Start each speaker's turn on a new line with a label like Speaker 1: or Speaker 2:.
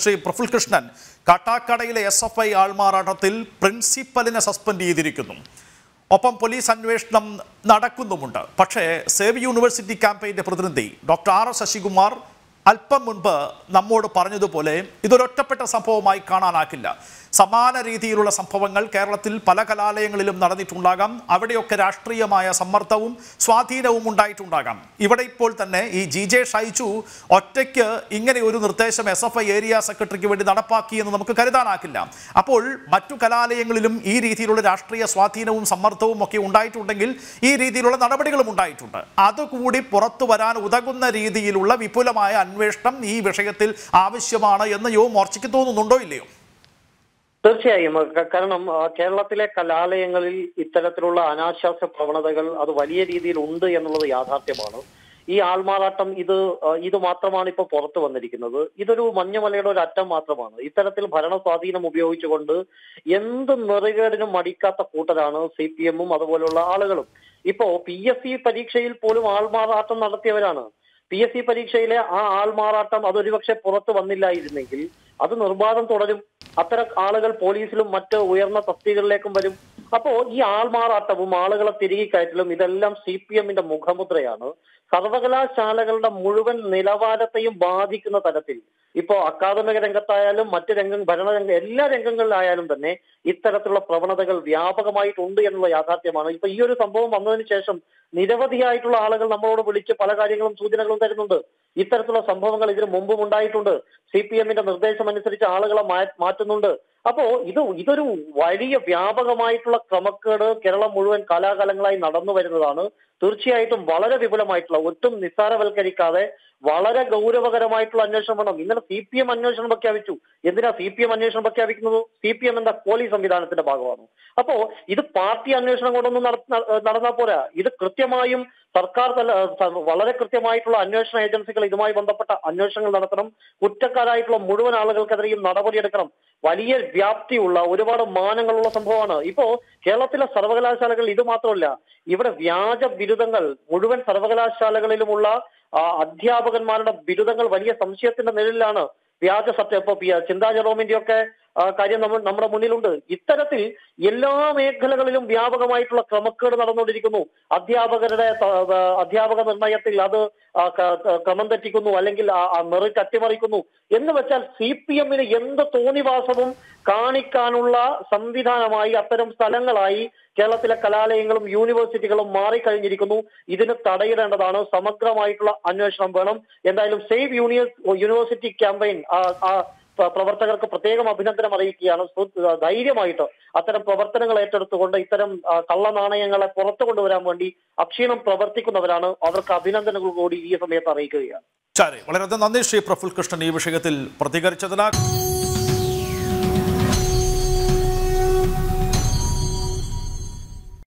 Speaker 1: ശ്രീ പ്രഫുൽ കൃഷ്ണൻ കാട്ടാക്കടയിലെ S F I ആൾമാറാട്ടത്തിൽ പ്രിൻസിപ്പലിനെ സസ്പെൻഡ് ചെയ്തിരിക്കുന്നു ഒപ്പം പോലീസ് അന്വേഷണം നടക്കുന്നുമുണ്ട് പക്ഷേ സേവ് യൂണിവേഴ്സിറ്റി ക്യാമ്പയിൻ്റെ പ്രതിനിധി ഡോക്ടർ ആർ എസ് ശശികുമാർ അല്പം മുൻപ് നമ്മോട് പറഞ്ഞതുപോലെ ഇതൊരൊറ്റപ്പെട്ട സംഭവമായി കാണാനാകില്ല സമാന രീതിയിലുള്ള സംഭവങ്ങൾ കേരളത്തിൽ പല കലാലയങ്ങളിലും നടന്നിട്ടുണ്ടാകാം അവിടെയൊക്കെ രാഷ്ട്രീയമായ സമ്മർദ്ദവും സ്വാധീനവും ഉണ്ടായിട്ടുണ്ടാകാം ഇവിടെ ഇപ്പോൾ തന്നെ ഈ ജി ജെ ഷൈജു ഒറ്റയ്ക്ക് ഇങ്ങനെ ഒരു നിർദ്ദേശം എസ് എഫ് ഐ ഏരിയ സെക്രട്ടറിക്ക് വേണ്ടി നടപ്പാക്കി എന്ന് നമുക്ക് കരുതാനാകില്ല അപ്പോൾ മറ്റു കലാലയങ്ങളിലും ഈ രീതിയിലുള്ള രാഷ്ട്രീയ സ്വാധീനവും സമ്മർദ്ദവും ഒക്കെ ഉണ്ടായിട്ടുണ്ടെങ്കിൽ ഈ രീതിയിലുള്ള നടപടികളും ഉണ്ടായിട്ടുണ്ട് അതുകൂടി പുറത്തു വരാൻ ഉതകുന്ന രീതിയിലുള്ള വിപുലമായ അന്വേഷണം ഈ വിഷയത്തിൽ ആവശ്യമാണ് എന്ന് യുവ മോർച്ചയ്ക്ക് തോന്നുന്നുണ്ടോ ഇല്ലയോ
Speaker 2: തീർച്ചയായും ക- കാരണം ആ, കേരളത്തിലെ കലാലയങ്ങളിൽ ഇത്തരത്തിലുള്ള അനാശാസ്യ പ്രവണതകൾ അത് വലിയ രീതിയിൽ ഉണ്ട് എന്നുള്ളത് യാഥാർത്ഥ്യമാണ് ഈ ആൾമാറാട്ടം ഇത് ആ, ഇത് മാത്രമാണ് ഇപ്പോൾ പുറത്തു വന്നിരിക്കുന്നത് ഇതൊരു മഞ്ഞമലയുടെ ഒരു അറ്റം മാത്രമാണ് ഇത്തരത്തിൽ ഭരണ സ്വാധീനം ഉപയോഗിച്ചുകൊണ്ട് എന്ത് നെറുകേടിനും മടിക്കാത്ത കൂട്ടരാണ് സി പി എമ്മും അതുപോലുള്ള ആളുകളും ഇപ്പോ പി എസ് സി പരീക്ഷയിൽ പോലും ആൾമാറാട്ടം നടത്തിയവരാണ് പി എസ് സി പരീക്ഷയിലെ ആ ആൾമാറാട്ടം അതൊരുപക്ഷെ പുറത്തു വന്നില്ലായിരുന്നെങ്കിൽ അത് നിർബാധം തുടരും അത്തരം ആളുകൾ പോലീസിലും മറ്റ് ഉയർന്ന തസ്തികകളിലേക്കും വരും അപ്പോ ഈ ആൾമാറാട്ടവും ആളുകളെ തിരികെ കയറ്റലും ഇതെല്ലാം സി പി എമ്മിന്റെ മുഖമുദ്രയാണ് സർവകലാശാലകളുടെ മുഴുവൻ നിലവാരത്തെയും ബാധിക്കുന്ന തരത്തിൽ ഇപ്പോ അക്കാദമിക രംഗത്തായാലും മറ്റ് രംഗം ഭരണരംഗ എല്ലാ രംഗങ്ങളിലായാലും തന്നെ ഇത്തരത്തിലുള്ള പ്രവണതകൾ വ്യാപകമായിട്ടുണ്ട് എന്നുള്ള യാഥാർത്ഥ്യമാണ് ഇപ്പൊ ഈ ഒരു സംഭവം വന്നതിന് ശേഷം നിരവധിയായിട്ടുള്ള ആളുകൾ നമ്മളോട് വിളിച്ച് പല കാര്യങ്ങളും സൂചനകളും തരുന്നുണ്ട് ഇത്തരത്തിലുള്ള സംഭവങ്ങൾ ഇതിനു മുമ്പും ഉണ്ടായിട്ടുണ്ട് സി പി എമ്മിന്റെ നിർദ്ദേശം അനുസരിച്ച് ആളുകളെ മാ- മാറ്റുന്നുണ്ട് അപ്പോ ഇത് ഇതൊരു വലിയ വ്യാപകമായിട്ടുള്ള ക്രമക്കേട് കേരളം മുഴുവൻ കാലാകാലങ്ങളായി നടന്നു വരുന്നതാണ് തീർച്ചയായിട്ടും വളരെ വിപുലമായിട്ടുള്ള ഒട്ടും നിസ്സാരവൽക്കരിക്കാതെ വളരെ ഗൗരവകരമായിട്ടുള്ള അന്വേഷണം വേണം ഇന്നലെ സി പി എം അന്വേഷണം പ്രഖ്യാപിച്ചു എന്തിനാ സി പി എം അന്വേഷണം പ്രഖ്യാപിക്കുന്നത് സി പി എം എന്താ പോലീസ് സംവിധാനത്തിന്റെ ഭാഗമാണ് അപ്പോ ഇത് പാർട്ടി അന്വേഷണം കൊണ്ടൊന്നും നട- നടന്നാൽ പോരാ ഇത് കൃത്യമായും സർക്കാർ തല സ- വളരെ കൃത്യമായിട്ടുള്ള അന്വേഷണ ഏജൻസികൾ ഇതുമായി ബന്ധപ്പെട്ട അന്വേഷണങ്ങൾ നടത്തണം കുറ്റക്കാരായിട്ടുള്ള മുഴുവൻ ആളുകൾക്കെതിരെയും നടപടിയെടുക്കണം വലിയ വ്യാപ്തിയുള്ള ഒരുപാട് മാനങ്ങളുള്ള സംഭവമാണ് ഇപ്പോ കേരളത്തിലെ സർവകലാശാലകൾ ഇത് മാത്രമല്ല ഇവിടെ വ്യാജ ബിരുദങ്ങൾ മുഴുവൻ സർവകലാശാലകളിലുമുള്ള ആ, അധ്യാപകന്മാരുടെ ബിരുദങ്ങൾ വലിയ സംശയത്തിന്റെ നിഴലിലാണ് വ്യാജ സത്യം ഇപ്പൊ പി- ചിന്താ ജെറോമിന്റെ ഒക്കെ ആ, കാര്യം നമ്മൾ നമ്മുടെ മുന്നിലുണ്ട് ഇത്തരത്തിൽ എല്ലാ മേഖലകളിലും വ്യാപകമായിട്ടുള്ള ക്രമക്കേട് നടന്നുകൊണ്ടിരിക്കുന്നു അധ്യാപകരുടെ ത- ആ, അധ്യാപക നിർണയത്തിൽ അത് ആ, ക- ക- ക്രമം തെറ്റിക്കുന്നു അല്ലെങ്കിൽ ആ- ആ മെറിറ്റ് അട്ടിമറിക്കുന്നു എന്ന് വെച്ചാൽ സി പി എമ്മിന് എന്ത് തോന്നിവാസവും കാണിക്കാനുള്ള സംവിധാനമായി അത്തരം സ്ഥലങ്ങളായി കേരളത്തിലെ കലാലയങ്ങളും യൂണിവേഴ്സിറ്റികളും മാറിക്കഴിഞ്ഞിരിക്കുന്നു ഇതിന് തടയിടേണ്ടതാണ് സമഗ്രമായിട്ടുള്ള അന്വേഷണം വേണം എന്തായാലും സേവ് യൂണിവേഴ്സ് യൂണിവേഴ്സിറ്റി ക്യാമ്പയിൻ പ്ര- പ്രവർത്തകർക്ക് പ്രത്യേകം അഭിനന്ദനം അറിയിക്കുകയാണ് സു- ധൈര്യമായിട്ട് അത്തരം പ്രവർത്തനങ്ങൾ ഏറ്റെടുത്തുകൊണ്ട് ഇത്തരം ആ, കള്ളനാണയങ്ങളെ പുറത്തു കൊണ്ടുവരാൻ വേണ്ടി അക്ഷീണം പ്രവർത്തിക്കുന്നവരാണ് അവർക്ക് അഭിനന്ദനങ്ങൾ കൂടി ഈ സമയത്ത് അറിയിക്കുകയാണ്
Speaker 1: ശരി വളരെയധികം നന്ദി ശ്രീ പ്രഫുൽ കൃഷ്ണൻ ഈ വിഷയത്തിൽ പ്രതികരിച്ചതിന്